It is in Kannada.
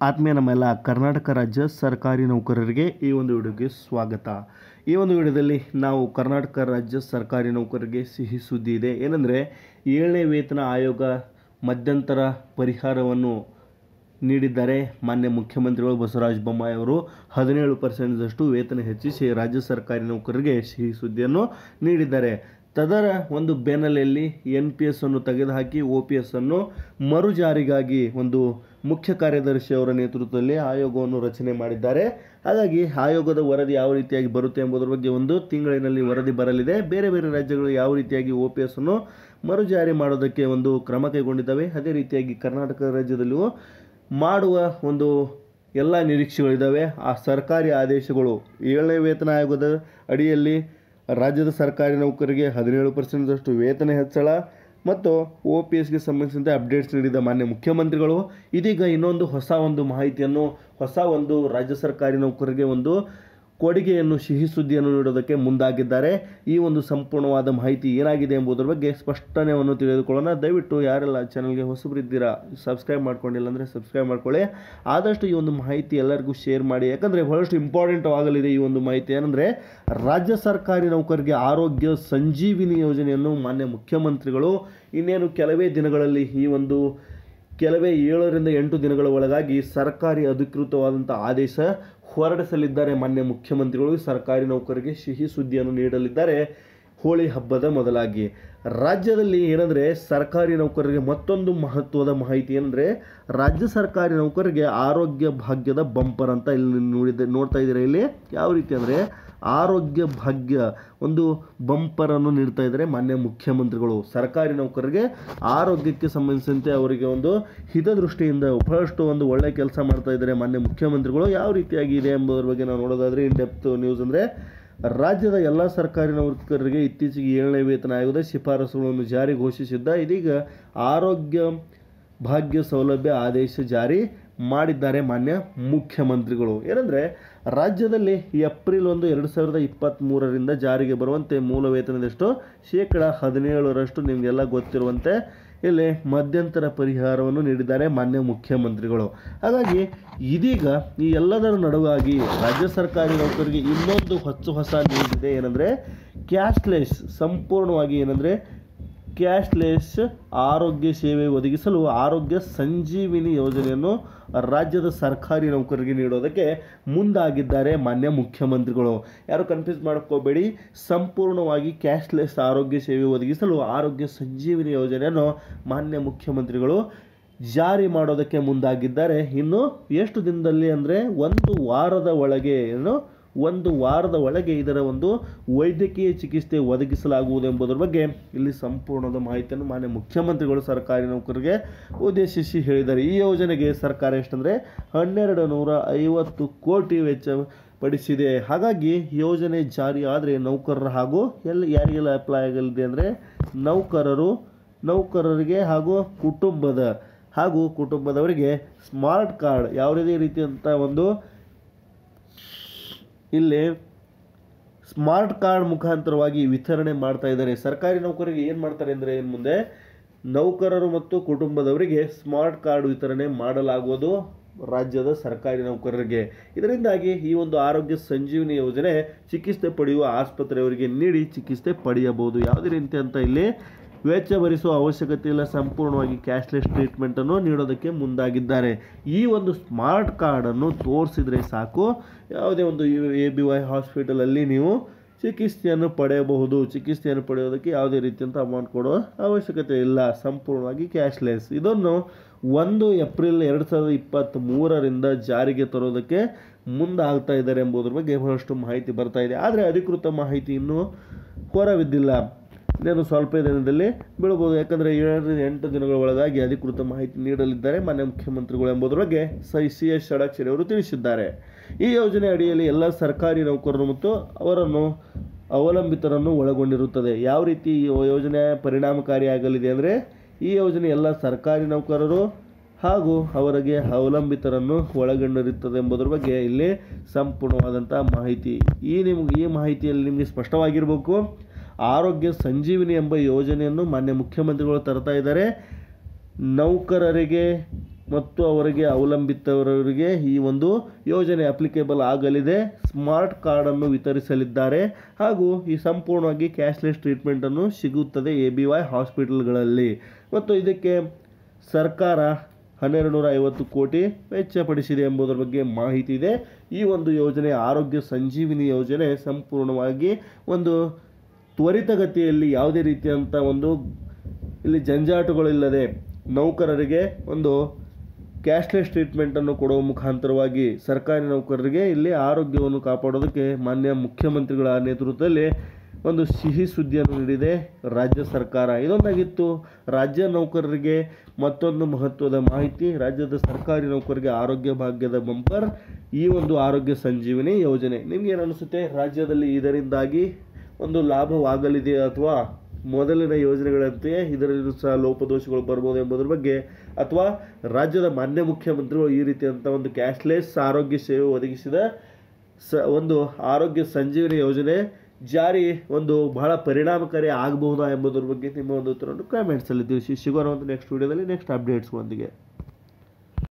ಆತ್ಮೀಯ ನಮ್ಮೆಲ್ಲ ಕರ್ನಾಟಕ ರಾಜ್ಯ ಸರ್ಕಾರಿ ನೌಕರರಿಗೆ ಈ ಒಂದು ವಿಡಿಯೋಗೆ ಸ್ವಾಗತ ಈ ಒಂದು ವಿಡಿಯೋದಲ್ಲಿ ನಾವು ಕರ್ನಾಟಕ ರಾಜ್ಯ ಸರ್ಕಾರಿ ನೌಕರರಿಗೆ ಸಿಹಿ ಸುದ್ದಿ ಇದೆ ಏನಂದರೆ ಏಳನೇ ವೇತನ ಆಯೋಗ ಮಧ್ಯಂತರ ಪರಿಹಾರವನ್ನು ನೀಡಿದ್ದಾರೆ ಮಾನ್ಯ ಮುಖ್ಯಮಂತ್ರಿಗಳು ಬಸವರಾಜ ಬೊಮ್ಮಾಯಿ ಅವರು ಹದಿನೇಳು ಪರ್ಸೆಂಟ್ದಷ್ಟು ವೇತನ ಹೆಚ್ಚಿಸಿ ರಾಜ್ಯ ಸರ್ಕಾರಿ ನೌಕರರಿಗೆ ಸಿಹಿ ಸುದ್ದಿಯನ್ನು ನೀಡಿದ್ದಾರೆ ತದರ ಒಂದು ಬೆನ್ನಲೆಯಲ್ಲಿ ಎನ್ ಪಿ ಎಸ್ ಅನ್ನು ತೆಗೆದುಹಾಕಿ ಒ ಪಿ ಎಸ್ ಅನ್ನು ಮರು ಜಾರಿಗಾಗಿ ಒಂದು ಮುಖ್ಯ ಕಾರ್ಯದರ್ಶಿ ಅವರ ನೇತೃತ್ವದಲ್ಲಿ ಆಯೋಗವನ್ನು ರಚನೆ ಮಾಡಿದ್ದಾರೆ ಹಾಗಾಗಿ ಆಯೋಗದ ವರದಿ ಯಾವ ರೀತಿಯಾಗಿ ಬರುತ್ತೆ ಎಂಬುದರ ಬಗ್ಗೆ ಒಂದು ತಿಂಗಳಿನಲ್ಲಿ ವರದಿ ಬರಲಿದೆ ಬೇರೆ ಬೇರೆ ರಾಜ್ಯಗಳು ಯಾವ ರೀತಿಯಾಗಿ ಒ ಪಿ ಎಸ್ ಅನ್ನು ಮರು ಜಾರಿ ಮಾಡೋದಕ್ಕೆ ಒಂದು ಕ್ರಮ ಕೈಗೊಂಡಿದ್ದಾವೆ ಅದೇ ರೀತಿಯಾಗಿ ಕರ್ನಾಟಕ ರಾಜ್ಯದಲ್ಲಿಯೂ ಮಾಡುವ ಒಂದು ಎಲ್ಲ ನಿರೀಕ್ಷೆಗಳಿದ್ದಾವೆ ಆ ಸರ್ಕಾರಿ ಆದೇಶಗಳು ಏಳನೇ ವೇತನ ಆಯೋಗದ ಅಡಿಯಲ್ಲಿ ರಾಜ್ಯದ ಸರ್ಕಾರಿ ನೌಕರರಿಗೆ ಹದಿನೇಳು ಪರ್ಸೆಂಟ್ದಷ್ಟು ವೇತನ ಹೆಚ್ಚಳ ಮತ್ತು ಒ ಪಿ ಎಸ್ಗೆ ಸಂಬಂಧಿಸಿದಂತೆ ಅಪ್ಡೇಟ್ಸ್ ನೀಡಿದ ಮಾನ್ಯ ಮುಖ್ಯಮಂತ್ರಿಗಳು ಇದೀಗ ಇನ್ನೊಂದು ಹೊಸ ಒಂದು ಮಾಹಿತಿಯನ್ನು ಹೊಸ ಒಂದು ರಾಜ್ಯ ಸರ್ಕಾರಿ ನೌಕರರಿಗೆ ಒಂದು ಕೊಡುಗೆಯನ್ನು ಸಿಹಿ ಸುದ್ದಿಯನ್ನು ನೀಡೋದಕ್ಕೆ ಮುಂದಾಗಿದ್ದಾರೆ ಈ ಒಂದು ಸಂಪೂರ್ಣವಾದ ಮಾಹಿತಿ ಏನಾಗಿದೆ ಎಂಬುದರ ಬಗ್ಗೆ ಸ್ಪಷ್ಟನೆಯನ್ನು ತಿಳಿದುಕೊಳ್ಳೋಣ ದಯವಿಟ್ಟು ಯಾರೆಲ್ಲ ಚಾನಲ್ಗೆ ಹೊಸಬರಿದ್ದೀರಾ ಸಬ್ಸ್ಕ್ರೈಬ್ ಮಾಡ್ಕೊಂಡಿಲ್ಲ ಅಂದರೆ ಸಬ್ಸ್ಕ್ರೈಬ್ ಮಾಡ್ಕೊಳ್ಳಿ ಆದಷ್ಟು ಈ ಒಂದು ಮಾಹಿತಿ ಎಲ್ಲರಿಗೂ ಶೇರ್ ಮಾಡಿ ಯಾಕಂದರೆ ಬಹಳಷ್ಟು ಇಂಪಾರ್ಟೆಂಟ್ ಆಗಲಿದೆ ಈ ಒಂದು ಮಾಹಿತಿ ಏನಂದರೆ ರಾಜ್ಯ ಸರ್ಕಾರಿ ನೌಕರರಿಗೆ ಆರೋಗ್ಯ ಸಂಜೀವಿನಿ ಯೋಜನೆಯನ್ನು ಮಾನ್ಯ ಮುಖ್ಯಮಂತ್ರಿಗಳು ಇನ್ನೇನು ಕೆಲವೇ ದಿನಗಳಲ್ಲಿ ಈ ಒಂದು ಕೆಲವೇ ಏಳರಿಂದ ಎಂಟು ದಿನಗಳ ಒಳಗಾಗಿ ಸರ್ಕಾರಿ ಅಧಿಕೃತವಾದಂಥ ಆದೇಶ ಹೊರಡಿಸಲಿದ್ದಾರೆ ಮಾನ್ಯ ಮುಖ್ಯಮಂತ್ರಿಗಳು ಸರ್ಕಾರಿ ನೌಕರರಿಗೆ ಸಿಹಿ ಸುದ್ದಿಯನ್ನು ನೀಡಲಿದ್ದಾರೆ ಹೋಳಿ ಹಬ್ಬದ ಮೊದಲಾಗಿ ರಾಜ್ಯದಲ್ಲಿ ಏನಂದರೆ ಸರ್ಕಾರಿ ನೌಕರರಿಗೆ ಮತ್ತೊಂದು ಮಹತ್ವದ ಮಾಹಿತಿ ಏನಂದರೆ ರಾಜ್ಯ ಸರ್ಕಾರಿ ನೌಕರರಿಗೆ ಆರೋಗ್ಯ ಭಾಗ್ಯದ ಬಂಪರ್ ಅಂತ ಇಲ್ಲಿ ನೋಡಿದ ನೋಡ್ತಾ ಇದ್ದೀರಾ ಇಲ್ಲಿ ಯಾವ ರೀತಿ ಅಂದರೆ ಆರೋಗ್ಯ ಭಾಗ್ಯ ಒಂದು ಬಂಪರನ್ನು ನೀಡ್ತಾ ಇದ್ದಾರೆ ಮಾನ್ಯ ಮುಖ್ಯಮಂತ್ರಿಗಳು ಸರ್ಕಾರಿ ನೌಕರರಿಗೆ ಆರೋಗ್ಯಕ್ಕೆ ಸಂಬಂಧಿಸಿದಂತೆ ಅವರಿಗೆ ಒಂದು ಹಿತದೃಷ್ಟಿಯಿಂದ ಬಹಳಷ್ಟು ಒಂದು ಒಳ್ಳೆ ಕೆಲಸ ಮಾಡ್ತಾ ಇದ್ದಾರೆ ಮಾನ್ಯ ಮುಖ್ಯಮಂತ್ರಿಗಳು ಯಾವ ರೀತಿಯಾಗಿ ಇದೆ ಎಂಬುದರ ಬಗ್ಗೆ ನಾವು ನೋಡೋದಾದರೆ ಇನ್ ಡೆಪ್ತ್ ನ್ಯೂಸ್ ಅಂದರೆ ರಾಜ್ಯದ ಎಲ್ಲ ಸರ್ಕಾರಿ ನೌಕರರಿಗೆ ಇತ್ತೀಚೆಗೆ ಏಳನೇ ವೇತನ ಆಯೋಗದ ಶಿಫಾರಸುಗಳನ್ನು ಜಾರಿ ಘೋಷಿಸಿದ್ದ ಇದೀಗ ಆರೋಗ್ಯ ಭಾಗ್ಯ ಸೌಲಭ್ಯ ಆದೇಶ ಜಾರಿ ಮಾಡಿದ್ದಾರೆ ಮಾನ್ಯ ಮುಖ್ಯಮಂತ್ರಿಗಳು ಏನಂದರೆ ರಾಜ್ಯದಲ್ಲಿ ಏಪ್ರಿಲ್ ಒಂದು ಎರಡು ಸಾವಿರದ ಇಪ್ಪತ್ತ್ಮೂರರಿಂದ ಜಾರಿಗೆ ಬರುವಂತೆ ಮೂಲ ವೇತನದಷ್ಟು ಶೇಕಡ ಹದಿನೇಳರಷ್ಟು ನಿಮಗೆಲ್ಲ ಗೊತ್ತಿರುವಂತೆ ಇಲ್ಲಿ ಮಧ್ಯಂತರ ಪರಿಹಾರವನ್ನು ನೀಡಿದ್ದಾರೆ ಮಾನ್ಯ ಮುಖ್ಯಮಂತ್ರಿಗಳು ಹಾಗಾಗಿ ಇದೀಗ ಈ ಎಲ್ಲದರ ನಡುವಾಗಿ ರಾಜ್ಯ ಸರ್ಕಾರಿ ನೌಕರರಿಗೆ ಇನ್ನೊಂದು ಹೊಸ ಹೊಸ ನ್ಯೂಸ್ ಇದೆ ಏನಂದರೆ ಕ್ಯಾಶ್ಲೆಸ್ ಸಂಪೂರ್ಣವಾಗಿ ಏನಂದರೆ ಕ್ಯಾಶ್ಲೆಸ್ ಆರೋಗ್ಯ ಸೇವೆ ಒದಗಿಸಲು ಆರೋಗ್ಯ ಸಂಜೀವಿನಿ ಯೋಜನೆಯನ್ನು ರಾಜ್ಯದ ಸರ್ಕಾರಿ ನೌಕರರಿಗೆ ನೀಡೋದಕ್ಕೆ ಮುಂದಾಗಿದ್ದಾರೆ ಮಾನ್ಯ ಮುಖ್ಯಮಂತ್ರಿಗಳು ಯಾರು ಕನ್ಫ್ಯೂಸ್ ಮಾಡ್ಕೋಬೇಡಿ ಸಂಪೂರ್ಣವಾಗಿ ಕ್ಯಾಶ್ಲೆಸ್ ಆರೋಗ್ಯ ಸೇವೆ ಒದಗಿಸಲು ಆರೋಗ್ಯ ಸಂಜೀವಿನಿ ಯೋಜನೆಯನ್ನು ಮಾನ್ಯ ಮುಖ್ಯಮಂತ್ರಿಗಳು ಜಾರಿ ಮಾಡೋದಕ್ಕೆ ಮುಂದಾಗಿದ್ದಾರೆ ಇನ್ನು ಎಷ್ಟು ದಿನದಲ್ಲಿ ಅಂದರೆ ಒಂದು ವಾರದ ಒಳಗೆ ಏನು ಒಂದು ವಾರದ ಒಳಗೆ ಇದರ ಒಂದು ವೈದ್ಯಕೀಯ ಚಿಕಿತ್ಸೆ ಒದಗಿಸಲಾಗುವುದು ಎಂಬುದರ ಬಗ್ಗೆ ಇಲ್ಲಿ ಸಂಪೂರ್ಣದ ಮಾಹಿತಿಯನ್ನು ಮಾನ್ಯ ಮುಖ್ಯಮಂತ್ರಿಗಳು ಸರ್ಕಾರಿ ನೌಕರರಿಗೆ ಉದ್ದೇಶಿಸಿ ಹೇಳಿದ್ದಾರೆ ಈ ಯೋಜನೆಗೆ ಸರ್ಕಾರ ಎಷ್ಟಂದರೆ ಹನ್ನೆರಡು ನೂರ ಐವತ್ತು ಕೋಟಿ ವೆಚ್ಚ ಪಡಿಸಿದೆ ಹಾಗಾಗಿ ಯೋಜನೆ ಜಾರಿ ಆದರೆ ನೌಕರರ ಹಾಗೂ ಎಲ್ಲಿ ಯಾರಿಗೆಲ್ಲ ಅಪ್ಲೈ ಆಗಲಿದೆ ಅಂದರೆ ನೌಕರರು ನೌಕರರಿಗೆ ಹಾಗೂ ಕುಟುಂಬದ ಹಾಗೂ ಕುಟುಂಬದವರಿಗೆ ಸ್ಮಾರ್ಟ್ ಕಾರ್ಡ್ ಯಾವುದೇ ರೀತಿಯಂಥ ಒಂದು ಇಲ್ಲಿ ಸ್ಮಾರ್ಟ್ ಕಾರ್ಡ್ ಮುಖಾಂತರವಾಗಿ ವಿತರಣೆ ಮಾಡ್ತಾ ಇದ್ದಾರೆ ಸರ್ಕಾರಿ ನೌಕರಿಗೆ ಏನು ಮಾಡ್ತಾರೆ ಅಂದರೆ ಇನ್ನು ಮುಂದೆ ನೌಕರರು ಮತ್ತು ಕುಟುಂಬದವರಿಗೆ ಸ್ಮಾರ್ಟ್ ಕಾರ್ಡ್ ವಿತರಣೆ ಮಾಡಲಾಗುವುದು ರಾಜ್ಯದ ಸರ್ಕಾರಿ ನೌಕರರಿಗೆ ಇದರಿಂದಾಗಿ ಈ ಒಂದು ಆರೋಗ್ಯ ಸಂಜೀವಿನಿ ಯೋಜನೆ ಚಿಕಿತ್ಸೆ ಪಡೆಯುವ ಆಸ್ಪತ್ರೆಯವರಿಗೆ ನೀಡಿ ಚಿಕಿತ್ಸೆ ಪಡೆಯಬಹುದು ಯಾವುದೇ ರೀತಿ ಅಂತ ಇಲ್ಲಿ ವೆಚ್ಚ ಭರಿಸುವ ಅವಶ್ಯಕತೆ ಇಲ್ಲ ಸಂಪೂರ್ಣವಾಗಿ ಕ್ಯಾಶ್ಲೆಸ್ ಟ್ರೀಟ್ಮೆಂಟನ್ನು ನೀಡೋದಕ್ಕೆ ಮುಂದಾಗಿದ್ದಾರೆ ಈ ಒಂದು ಸ್ಮಾರ್ಟ್ ಕಾರ್ಡನ್ನು ತೋರಿಸಿದರೆ ಸಾಕು ಯಾವುದೇ ಒಂದು ಎ ಬಿ ವೈ ಹಾಸ್ಪಿಟಲಲ್ಲಿ ನೀವು ಚಿಕಿತ್ಸೆಯನ್ನು ಪಡೆಯಬಹುದು ಚಿಕಿತ್ಸೆಯನ್ನು ಪಡೆಯೋದಕ್ಕೆ ಯಾವುದೇ ರೀತಿಯಂಥ ಅಮೌಂಟ್ ಕೊಡೋ ಅವಶ್ಯಕತೆ ಇಲ್ಲ ಸಂಪೂರ್ಣವಾಗಿ ಕ್ಯಾಶ್ಲೆಸ್ ಇದನ್ನು ಒಂದು ಏಪ್ರಿಲ್ ಎರಡು ಸಾವಿರದ ಇಪ್ಪತ್ತ್ ಮೂರರಿಂದ ಜಾರಿಗೆ ತರೋದಕ್ಕೆ ಮುಂದಾಗ್ತಾ ಇದ್ದಾರೆ ಎಂಬುದರ ಬಗ್ಗೆ ಬಹಳಷ್ಟು ಮಾಹಿತಿ ಬರ್ತಾ ಇದೆ ಆದರೆ ಅಧಿಕೃತ ಮಾಹಿತಿ ಇನ್ನೂ ಹೊರಬಿದ್ದಿಲ್ಲ ಇನ್ನೇನು ಸ್ವಲ್ಪ ದಿನದಲ್ಲಿ ಬೀಳ್ಬೋದು ಯಾಕಂದರೆ ಏಳರಿಂದ ಎಂಟು ದಿನಗಳ ಒಳಗಾಗಿ ಅಧಿಕೃತ ಮಾಹಿತಿ ನೀಡಲಿದ್ದಾರೆ ಮಾನ್ಯ ಮುಖ್ಯಮಂತ್ರಿಗಳು ಎಂಬುದರ ಬಗ್ಗೆ ಸೈ ಸಿ ಎಸ್ ಷಡಕ್ಷರಿ ಅವರು ತಿಳಿಸಿದ್ದಾರೆ ಈ ಯೋಜನೆ ಅಡಿಯಲ್ಲಿ ಎಲ್ಲ ಸರ್ಕಾರಿ ನೌಕರರು ಮತ್ತು ಅವರನ್ನು ಅವಲಂಬಿತರನ್ನು ಒಳಗೊಂಡಿರುತ್ತದೆ ಯಾವ ರೀತಿ ಈ ಯೋಜನೆ ಪರಿಣಾಮಕಾರಿಯಾಗಲಿದೆ ಅಂದರೆ ಈ ಯೋಜನೆ ಎಲ್ಲ ಸರ್ಕಾರಿ ನೌಕರರು ಹಾಗೂ ಅವರಿಗೆ ಅವಲಂಬಿತರನ್ನು ಒಳಗೊಂಡಿರುತ್ತದೆ ಎಂಬುದರ ಬಗ್ಗೆ ಇಲ್ಲಿ ಸಂಪೂರ್ಣವಾದಂಥ ಮಾಹಿತಿ ಈ ನಿಮ್ಗೆ ಈ ಮಾಹಿತಿಯಲ್ಲಿ ನಿಮಗೆ ಸ್ಪಷ್ಟವಾಗಿರಬೇಕು ಆರೋಗ್ಯ ಸಂಜೀವಿನಿ ಎಂಬ ಯೋಜನೆಯನ್ನು ಮಾನ್ಯ ಮುಖ್ಯಮಂತ್ರಿಗಳು ತರ್ತಾ ಇದ್ದಾರೆ ನೌಕರರಿಗೆ ಮತ್ತು ಅವರಿಗೆ ಅವಲಂಬಿತವರಿಗೆ ಈ ಒಂದು ಯೋಜನೆ ಅಪ್ಲಿಕೇಬಲ್ ಆಗಲಿದೆ ಸ್ಮಾರ್ಟ್ ಕಾರ್ಡನ್ನು ವಿತರಿಸಲಿದ್ದಾರೆ ಹಾಗೂ ಈ ಸಂಪೂರ್ಣವಾಗಿ ಕ್ಯಾಶ್ಲೆಸ್ ಟ್ರೀಟ್ಮೆಂಟನ್ನು ಸಿಗುತ್ತದೆ ಎ ಬಿ ವೈ ಹಾಸ್ಪಿಟಲ್ಗಳಲ್ಲಿ ಮತ್ತು ಇದಕ್ಕೆ ಸರ್ಕಾರ ಹನ್ನೆರಡು ನೂರ ಐವತ್ತು ಕೋಟಿ ವೆಚ್ಚಪಡಿಸಿದೆ ಎಂಬುದರ ಬಗ್ಗೆ ಮಾಹಿತಿ ಇದೆ ಈ ಒಂದು ಯೋಜನೆ ಆರೋಗ್ಯ ಸಂಜೀವಿನಿ ಯೋಜನೆ ಸಂಪೂರ್ಣವಾಗಿ ಒಂದು ತ್ವರಿತಗತಿಯಲ್ಲಿ ಯಾವುದೇ ರೀತಿಯಂಥ ಒಂದು ಇಲ್ಲಿ ಜಂಜಾಟಗಳಿಲ್ಲದೆ ನೌಕರರಿಗೆ ಒಂದು ಕ್ಯಾಶ್ಲೆಸ್ ಟ್ರೀಟ್ಮೆಂಟನ್ನು ಕೊಡುವ ಮುಖಾಂತರವಾಗಿ ಸರ್ಕಾರಿ ನೌಕರರಿಗೆ ಇಲ್ಲಿ ಆರೋಗ್ಯವನ್ನು ಕಾಪಾಡೋದಕ್ಕೆ ಮಾನ್ಯ ಮುಖ್ಯಮಂತ್ರಿಗಳ ನೇತೃತ್ವದಲ್ಲಿ ಒಂದು ಸಿಹಿ ಸುದ್ದಿಯನ್ನು ನೀಡಿದೆ ರಾಜ್ಯ ಸರ್ಕಾರ ಇದೊಂದಾಗಿತ್ತು ರಾಜ್ಯ ನೌಕರರಿಗೆ ಮತ್ತೊಂದು ಮಹತ್ವದ ಮಾಹಿತಿ ರಾಜ್ಯದ ಸರ್ಕಾರಿ ನೌಕರರಿಗೆ ಆರೋಗ್ಯ ಭಾಗ್ಯದ ಬಂಪರ್ ಈ ಒಂದು ಆರೋಗ್ಯ ಸಂಜೀವಿನಿ ಯೋಜನೆ ನಿಮ್ಗೆ ಏನು ಅನಿಸುತ್ತೆ ರಾಜ್ಯದಲ್ಲಿ ಇದರಿಂದಾಗಿ ಒಂದು ಲಾಭವಾಗಲಿದೆ ಅಥವಾ ಮೊದಲಿನ ಯೋಜನೆಗಳಂತೆಯೇ ಇದರಲ್ಲೂ ಸಹ ಲೋಪದೋಷಗಳು ಬರ್ಬೋದು ಎಂಬುದರ ಬಗ್ಗೆ ಅಥವಾ ರಾಜ್ಯದ ಮಾನ್ಯ ಮುಖ್ಯಮಂತ್ರಿಗಳು ಈ ರೀತಿಯಂಥ ಒಂದು ಕ್ಯಾಶ್ಲೆಸ್ ಆರೋಗ್ಯ ಸೇವೆ ಒದಗಿಸಿದ ಸ ಒಂದು ಆರೋಗ್ಯ ಸಂಜೀವಿನಿ ಯೋಜನೆ ಜಾರಿ ಒಂದು ಬಹಳ ಪರಿಣಾಮಕಾರಿ ಆಗಬಹುದಾ ಎಂಬುದರ ಬಗ್ಗೆ ನಿಮ್ಮ ಒಂದು ಉತ್ತರವನ್ನು ಕಾಮೆಂಟ್ಸಲ್ಲಿ ತಿಳಿಸಿ ಸಿಗೋಣ ಒಂದು ನೆಕ್ಸ್ಟ್ ವಿಡಿಯೋದಲ್ಲಿ ನೆಕ್ಸ್ಟ್ ಅಪ್ಡೇಟ್ಸ್ಗಳೊಂದಿಗೆ